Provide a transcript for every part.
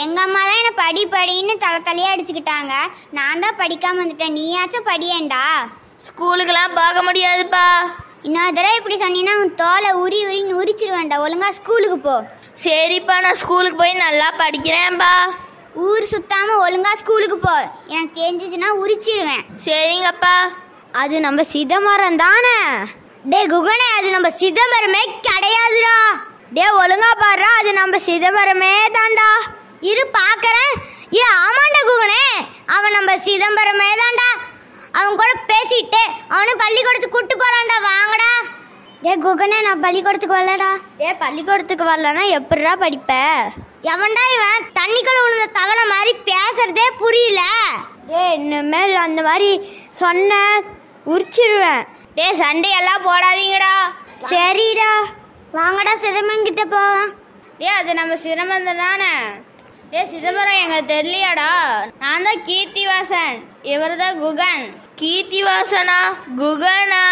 எங்க அம்மா தான் என்ன படி படின்னு தலை தலையா அடிச்சுக்கிட்டாங்க நான் தான் படிக்காம வந்துட்டேன் நீயாச்சும் படியேண்டா ஸ்கூலுக்கெல்லாம் பார்க்க முடியாதுப்பா இன்னொரு தடவை இப்படி சொன்னீங்கன்னா உன் தோலை உரி உரின்னு உரிச்சிருவேன்டா ஒழுங்கா ஸ்கூலுக்கு போ சரிப்பா நான் ஸ்கூலுக்கு போய் நல்லா படிக்கிறேன்ப்பா ஊர் சுத்தாம ஒழுங்கா ஸ்கூலுக்கு போ எனக்கு தெரிஞ்சிச்சுன்னா உரிச்சிருவேன் சரிங்கப்பா அது நம்ம சிதம்பரம் தானே டே குகனே அது நம்ம சிதம்பரமே கிடையாதுடா டே ஒழுங்கா பாடுறா அது நம்ம சிதம்பரமே தான்டா இரு பாக்குறேன் ஏ ஆமாண்டா குகனே அவன் நம்ம சிதம்பரமே தான்டா அவன் கூட பேசிட்டு அவனு பள்ளிக்கூடத்துக்கு கூட்டு போறான்டா வாங்கடா டே குகனே நான் பள்ளிக்கூடத்துக்கு வரலடா ஏ பள்ளிக்கூடத்துக்கு வரலன்னா எப்படிடா படிப்ப எவன்டா இவன் தண்ணிக்குள்ள விழுந்த தவளை மாதிரி பேசுறதே புரியல டே இனிமேல் அந்த மாதிரி சொன்ன உரிச்சிருவேன் டே சண்டையெல்லாம் போடாதீங்கடா சரிடா வாங்கடா சிதம்பங்கிட்ட போவேன் டே அது நம்ம சிதம்பரம் தானே டே சிதம்பரம் எங்களுக்கு தெரியலையாடா நான் தான் கீர்த்திவாசன் இவர் தான் குகன் கீர்த்திவாசனா குகனா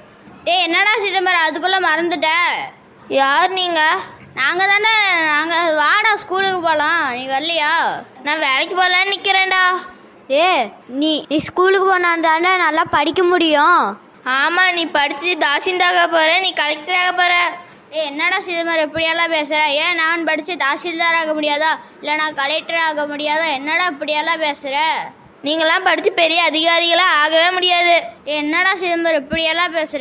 டே என்னடா சிதம்பரம் அதுக்குள்ள மறந்துட்ட யார் நீங்க நாங்க தானே நாங்க வாடா ஸ்கூலுக்கு போகலாம் நீ வரலையா நான் வேலைக்கு போகலான்னு நிற்கிறேன்டா ஏ நீ நீ ஸ்கூலுக்கு போனா தானே நல்லா படிக்க முடியும் ஆமா நீ படிச்சு தாசில்தாக போற நீ கலெக்டர் ஆக போற ஏ என்னடா சிதம்பரம் இப்படியெல்லாம் பேசுற ஏன் நான் படிச்சு தாசில்தார் ஆக முடியாதா இல்ல நான் கலெக்டர் ஆக முடியாதா என்னடா இப்படியெல்லாம் பேசுற நீங்களாம் படிச்சு பெரிய அதிகாரிகளா ஆகவே முடியாது ஏ என்னடா சிதம்பரம் இப்படியெல்லாம் பேசுற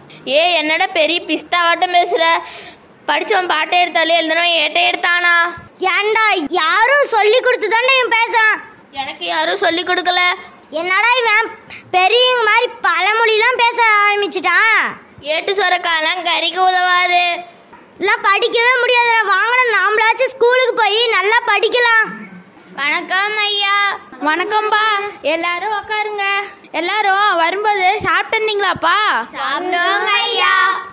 ஏ என்னடா பெரிய பிஸ்தாவாட்டம் பேசுற படிச்சவன் பாட்டை எடுத்தாலே எழுதணும் ஏட்டை எடுத்தானா ஏன்டா யாரும் சொல்லி கொடுத்து தானே இவன் பேசுறான் எனக்கு யாரும் சொல்லி கொடுக்கல என்னடா இவன் பெரியவங்க மாதிரி பழமொழிலாம் பேச ஆரம்பிச்சிட்டான் ஏட்டு சொரக்காலாம் கறிக்கு உதவாது எல்லாம் படிக்கவே முடியாதுடா வாங்கடா நாமளாச்சும் ஸ்கூலுக்கு போய் நல்லா படிக்கலாம் வணக்கம் ஐயா வணக்கம்பா எல்லாரும் உட்காருங்க எல்லாரும் வரும்போது சாப்பிட்டுருந்தீங்களாப்பா சாப்பிட்டோங்க ஐயா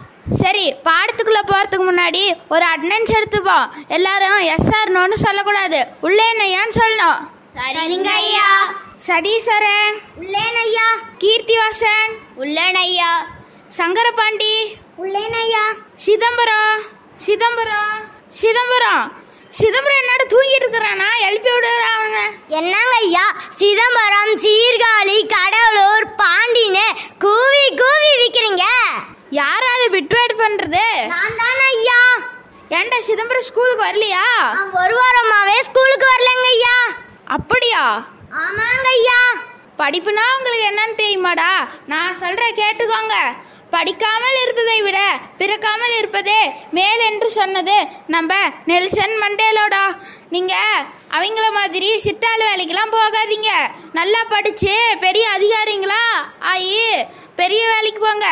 சரி பாடத்துக்குள்ள போறதுக்கு முன்னாடி ஒரு அட்டண்டன்ஸ் எடுத்துப்போம் எல்லாரும் எஸ்ஆர் நோன்னு சொல்லக்கூடாது உள்ளே என்னையான்னு சொல்லணும் சரிங்க ஐயா சதீஸ்வரன் உள்ளேன் ஐயா கீர்த்திவாசன் உள்ளேன் ஐயா சங்கரபாண்டி உள்ளேன் ஐயா சிதம்பரம் சிதம்பரம் சிதம்பரம் சிதம்பரம் என்னடா தூங்கிட்டு இருக்கிறானா எழுப்பி விடுறாங்க என்னங்க ஐயா சிதம்பரம் சீர்காழி கடலூர் பாண்டின்னு கூவி கூவி விக்கிறீங்க யாராவது பிட்வேட் பண்றது நான் தானே ஐயா ஏன்டா சிதம்பரம் ஸ்கூலுக்கு வரலையா நான் ஒரு வாரமாவே ஸ்கூலுக்கு வரலங்க ஐயா அப்படியா ஆமாங்க ஐயா படிப்புனா உங்களுக்கு என்னன்னு தெரியுமாடா நான் சொல்ற கேட்டுக்கோங்க படிக்காமல் இருப்பதை விட பிறக்காமல் இருப்பதே மேல் என்று சொன்னது நம்ம நெல்சன் மண்டேலோடா நீங்க அவங்கள மாதிரி சித்தாளு வேலைக்கெல்லாம் போகாதீங்க நல்லா படிச்சு பெரிய அதிகாரிங்களா ஆயி பெரிய வேலைக்கு போங்க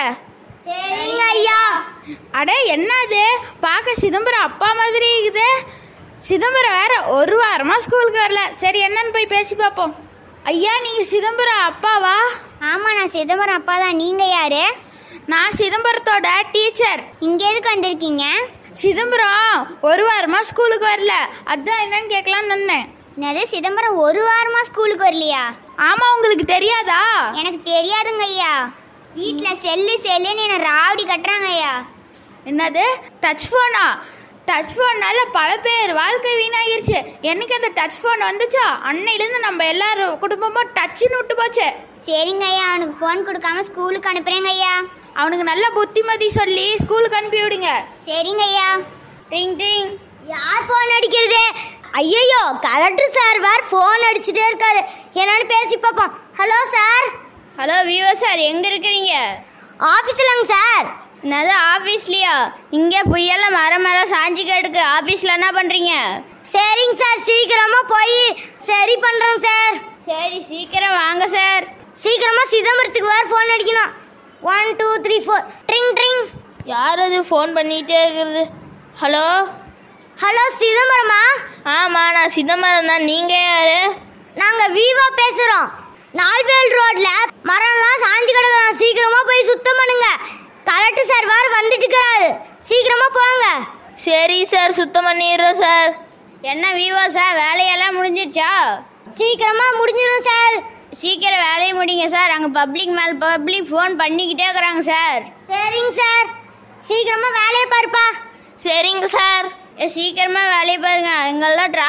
சரிங்க ஐயா அட என்னது பார்க்க சிதம்பரம் அப்பா மாதிரி இருக்குது சிதம்பரம் வேற ஒரு வாரமா ஸ்கூலுக்கு வரல சரி என்னன்னு போய் பேசி பார்ப்போம் ஐயா நீங்க சிதம்பரம் அப்பாவா ஆமா நான் சிதம்பரம் அப்பா தான் நீங்க யாரு நான் சிதம்பரத்தோட டீச்சர் இங்க எதுக்கு வந்திருக்கீங்க சிதம்பரம் ஒரு வாரமா ஸ்கூலுக்கு வரல அதான் என்னன்னு கேட்கலான்னு வந்தேன் என்னது சிதம்பரம் ஒரு வாரமா ஸ்கூலுக்கு வரலையா ஆமா உங்களுக்கு தெரியாதா எனக்கு தெரியாதுங்க ஐயா வீட்ல செல்லு செல்லுன்னு என்ன ராவடி கட்டுறாங்க ஐயா என்னது டச் ஃபோனா டச் ஃபோன்னால பல பேர் வாழ்க்கை வீணாகிருச்சு என்னைக்கு அந்த டச் ஃபோன் வந்துச்சோ அன்னையிலேருந்து நம்ம எல்லாரும் குடும்பமும் டச்சுன்னு விட்டு போச்சு சரிங்க ஐயா அவனுக்கு ஃபோன் கொடுக்காம ஸ்கூலுக்கு அனுப்புறேங்க ஐயா அவனுக்கு நல்ல புத்திமதி சொல்லி ஸ்கூலுக்கு அனுப்பி விடுங்க சரிங்க ஐயா டிங் டிங் யார் ஃபோன் அடிக்கிறது ஐயோ கலெக்டர் சார் வேறு ஃபோன் அடிச்சுட்டே இருக்காரு என்னன்னு பேசி பார்ப்போம் hello sir hello Vivo sir எங்க இருக்கிறீங்க ஆஃபீஸிலங்க சார் என்னது ஆஃபீஸ்லயா இங்கே புயல்ல மரம் மேலே சாஞ்சி கேட்டுக்கு ஆஃபீஸில் என்ன பண்ணுறீங்க சரிங்க சார் சீக்கிரமா போய் சரி பண்றோம் சார் சரி சீக்கிரம் வாங்க சார் சீக்கிரமா சிதம்பரத்துக்கு வேறு ஃபோன் அடிக்கணும் ஒன் டூ த்ரீ ஃபோர் ட்ரிங் ட்ரிங் யார் அது ஃபோன் பண்ணிகிட்டே இருக்கிறது ஹலோ ஹலோ சிதம்பரமா ஆமாம் நான் சிதம்பரம் தான் நீங்கள் யார் நாங்க விவோ பேசுறோம் நால்வேல் ரோட்ல மரம்லாம் சாஞ்சு கிடக்குறான் சீக்கிரமா போய் சுத்தம் பண்ணுங்க கலெக்டர் சார் வேறு வந்துட்டு இருக்கிறாரு சீக்கிரமா போங்க சரி சார் சுத்தம் பண்ணிடுறோம் சார் என்ன விவோ சார் வேலையெல்லாம் முடிஞ்சிருச்சா சீக்கிரமா முடிஞ்சிடும் சார் சீக்கிரம் வேலையை முடிங்க சார் அங்கே பப்ளிக் மேல் பப்ளிக் ஃபோன் பண்ணிக்கிட்டே இருக்கிறாங்க சார் சரிங்க சார் சீக்கிரமா வேலையை பாருப்பா சரிங்க சார் ஏ, சீக்கிரமா வேலையை பாருங்க எங்கெல்லாம்